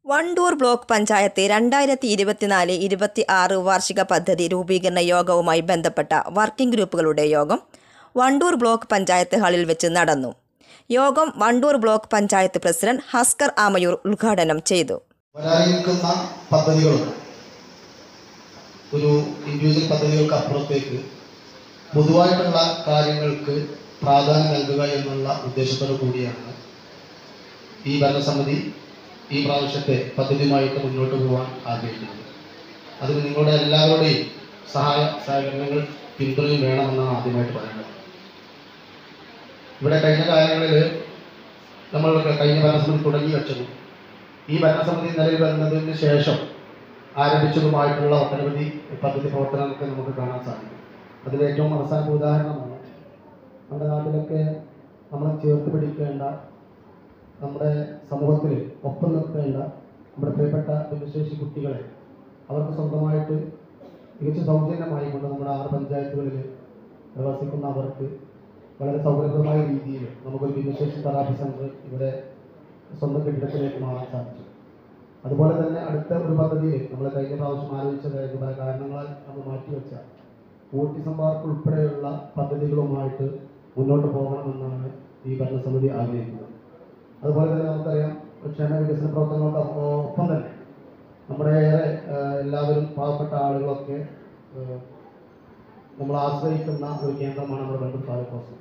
Wandoor block panchayat രണ്ടായിരത്തി ഇരുപത്തിനാല് ഇരുപത്തി ആറ് വാർഷിക പദ്ധതി രൂപീകരണ യോഗവുമായി ബന്ധപ്പെട്ട വർക്കിംഗ് ഗ്രൂപ്പുകളുടെ യോഗം വണ്ടൂർ ബ്ലോക്ക് പഞ്ചായത്ത് ഹാളിൽ വെച്ച് നടന്നു യോഗം വണ്ടൂർ ബ്ലോക്ക് പഞ്ചായത്ത് പ്രസിഡന്റ് ഹസ്കർ ആമയൂർ ഉദ്ഘാടനം ചെയ്തു വരാനിരിക്കുന്ന പദ്ധതികളും ഒരു ഇൻഡിവിജ്വൽ പദ്ധതികൾക്ക് അപ്പുറത്തേക്ക് പൊതുവായിട്ടുള്ള കാര്യങ്ങൾക്ക് പ്രാധാന്യം നൽകുക എന്നുള്ള ഉദ്ദേശത്തോടു കൂടിയാണ് ഈ ഭരണസമിതി ഈ പ്രാവശ്യത്തെ പദ്ധതിയുമായിട്ട് മുന്നോട്ട് പോകാൻ ആഗ്രഹിക്കുന്നത് അതിന് നിങ്ങളുടെ എല്ലാവരുടെയും സഹായ സഹകരണങ്ങൾ പിന്തുണയും വേണമെന്നാണ് ആദ്യമായിട്ട് പറയുന്നത് ഇവിടെ കഴിഞ്ഞ കാലങ്ങളിൽ നമ്മൾ കഴിഞ്ഞ ഭരണസമിതി തുടങ്ങി വെച്ചതും ഈ ഭരണസമിതി നിലവിൽ വരുന്നതിന് ശേഷം ആരംഭിച്ചതുമായിട്ടുള്ള ഒട്ടനവധി പദ്ധതി പ്രവർത്തനങ്ങൾക്ക് നമുക്ക് കാണാൻ സാധിക്കും അതിൽ ഏറ്റവും അവസാന ഉദാഹരണമാണ് നമ്മുടെ നാട്ടിലൊക്കെ നമ്മൾ ചേർത്ത് പിടിക്കേണ്ട നമ്മുടെ സമൂഹത്തിൽ ഒപ്പം നിർത്തേണ്ട നമ്മുടെ പ്രിയപ്പെട്ട ഭിന്നശേഷി കുട്ടികളെ അവർക്ക് സ്വന്തമായിട്ട് തികച്ചും സൗജന്യമായി കൊണ്ട് നമ്മുടെ ആറ് പഞ്ചായത്തുകളിൽ വസിക്കുന്ന അവർക്ക് വളരെ സൗകര്യപ്രദമായ രീതിയിൽ നമുക്കൊരു ഭിന്നശേഷി തെറാപ്പി സെൻറ്റർ ഇവിടെ സ്വന്തം കെട്ടിടത്തിലേക്ക് മാറാൻ സാധിച്ചു അതുപോലെ തന്നെ അടുത്ത ഒരു പദ്ധതിയിൽ നമ്മൾ കഴിഞ്ഞ പ്രാവശ്യം ആലോചിച്ചതായിരുന്നു പല കാരണങ്ങളാൽ നമ്മൾ മാറ്റിവെച്ച ഓട്ടിസം പാർക്ക് ഉൾപ്പെടെയുള്ള പദ്ധതികളുമായിട്ട് മുന്നോട്ട് പോകണമെന്നാണ് ഈ ഭരണസമിതി ആഗ്രഹിക്കുന്നത് അതുപോലെ തന്നെ നമുക്കറിയാം ക്ഷേമ വികസന പ്രവർത്തനങ്ങൾക്ക് ഒപ്പം- ഒപ്പം തന്നെ നമ്മുടെ ഏറെ ഏഹ്, എല്ലാവരും പാവപ്പെട്ട ആളുകളൊക്കെ ഏഹ്, നമ്മൾ ആശ്രയിക്കുന്ന ഒരു കേന്ദ്രമാണ് നമ്മുടെ വണ്ടൂർ താലൂക്ക് ഹോസ്പിറ്റൽ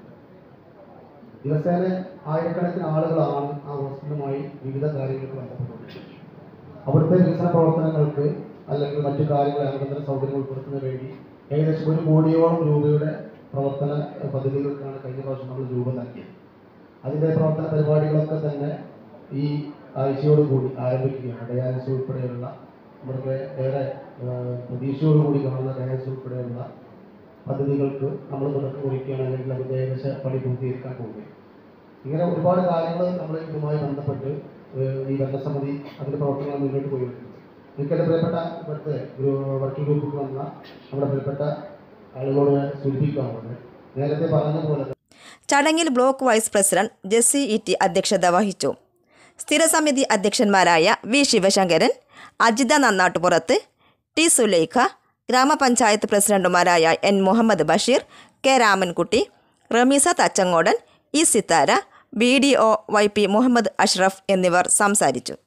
ദിവസേന ആയിരക്കണക്കിന് ആളുകളാണ് ആ ഹോസ്പിറ്റലുമായി വിവിധ കാര്യങ്ങൾക്ക് ബന്ധപ്പെട്ടുകൊണ്ടിരിക്കുന്നത് അവിടുത്തെ വികസന പ്രവർത്തനങ്ങൾക്ക് അല്ലെങ്കിൽ മറ്റു കാര്യങ്ങൾ അനുബന്ധ സൗകര്യങ്ങൾ ഉൾപ്പെടുത്തുന്നതിന് വേണ്ടി ഏകദേശം ഒരു കോടിയോളം രൂപയുടെ പ്രവർത്തന ഏഹ്, പദ്ധതികൾക്കാണ് കഴിഞ്ഞ പ്രാവശ്യം നമ്മൾ രൂപം നൽകിയത് അതിൻ്റെ പ്രവർത്തന പരിപാടികളൊക്കെ തന്നെ ഈ ആഴ്ചയോടുകൂടി ആരംഭിക്കുകയാണ് ഡയാലിസിസ് ഉൾപ്പെടെയുള്ള നമ്മുടെ ഏറെ ഏഹ്, പ്രതീക്ഷയോടുകൂടി കാണുന്ന ഡയാലിസിസ് ഉൾപ്പെടെയുള്ള പദ്ധതികൾക്ക് നമ്മൾ തുടക്കം കുറിക്കുകയാണ് അല്ലെങ്കിൽ അതിൻ്റെ ഏകദേശ പണി പൂർത്തീകരിക്കാൻ പോവുകയാണ് ഇങ്ങനെ ഒരുപാട് കാര്യങ്ങൾ നമ്മൾ ഇതുമായി ബന്ധപ്പെട്ട് ഏഹ്, ഈ ഭരണസമിതി അതിൻ്റെ പ്രവർത്തനങ്ങൾ മുന്നോട്ട് പോയിട്ടുണ്ട് എനിക്ക് എൻ്റെ പ്രിയപ്പെട്ട ഇവിടുത്തെ ഒരു വർക്കിംഗ് ഗ്രൂപ്പിൽ വന്ന നമ്മുടെ പ്രിയപ്പെട്ട ആളുകളോട് ഞാൻ സൂചിപ്പിക്കാറുണ്ട് നേരത്തെ പറഞ്ഞ പോലെ ചടങ്ങിൽ block vice president Jessy Itty അധ്യക്ഷത വഹിച്ചു സ്ഥിരസമിതി അധ്യക്ഷന്മാരായ വി ശിവശങ്കരൻ അജിത നന്നാട്ടുപുറത്ത് ടി സുലൈഖ ഗ്രാമപഞ്ചായത്ത് പ്രസിഡന്റുമാരായ N Muhammad Basheer K Ramankutty Rameesa Thachangodan E Sithara B D O Y P Muhammad Ashraf എന്നിവർ സംസാരിച്ചു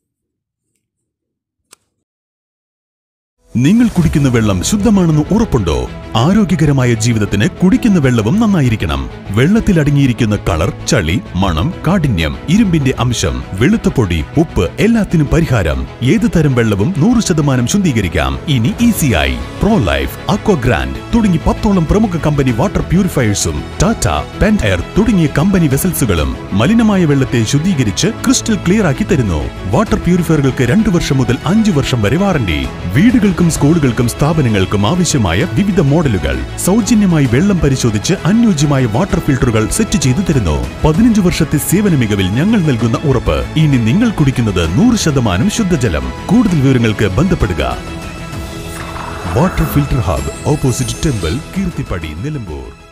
നിങ്ങൾ കുടിക്കുന്ന വെള്ളം ശുദ്ധമാണെന്ന് ഉറപ്പുണ്ടോ ആരോഗ്യകരമായ ജീവിതത്തിന് കുടിക്കുന്ന വെള്ളവും നന്നായിരിക്കണം വെള്ളത്തിൽ അടങ്ങിയിരിക്കുന്ന കളർ ചളി മണം കാഠിന്യം ഇരുമ്പിന്റെ അംശം വെളുത്ത പൊടി ഉപ്പ് എല്ലാത്തിനും പരിഹാരം ഏത് തരം വെള്ളവും നൂറ് ശതമാനം ശുദ്ധീകരിക്കാം ഇനി ഈസിയായി പ്രോ ലൈഫ് അക്വഗ്രാൻഡ് തുടങ്ങി പത്തോളം പ്രമുഖ കമ്പനി വാട്ടർ പ്യൂരിഫയേഴ്സും ടാറ്റ പെൻ എയർ തുടങ്ങിയ കമ്പനി വെസൽസുകളും മലിനമായ വെള്ളത്തെ ശുദ്ധീകരിച്ച് ക്രിസ്റ്റൽ ക്ലിയർ ആക്കി തരുന്നു വാട്ടർ പ്യൂരിഫയറുകൾക്ക് രണ്ടു വർഷം മുതൽ അഞ്ചു വർഷം വരെ വാറണ്ടി വീടുകൾക്കും സ്കൂളുകൾക്കും സ്ഥാപനങ്ങൾക്കും ആവശ്യമായ വിവിധ മോഡലുകൾ സൗജന്യമായി വെള്ളം പരിശോധിച്ച് അനുയോജ്യമായ വാട്ടർ ഫിൽട്ടറുകൾ സെറ്റ് ചെയ്തു തരുന്നു പതിനഞ്ച് വർഷത്തെ സേവന മികവിൽ ഞങ്ങൾ നൽകുന്ന ഉറപ്പ് ഇനി നിങ്ങൾ കുടിക്കുന്നത് നൂറ് ശതമാനം ശുദ്ധജലം കൂടുതൽ വിവരങ്ങൾക്ക് ബന്ധപ്പെടുക water filter hub opposite temple Keerthippadi Nilambur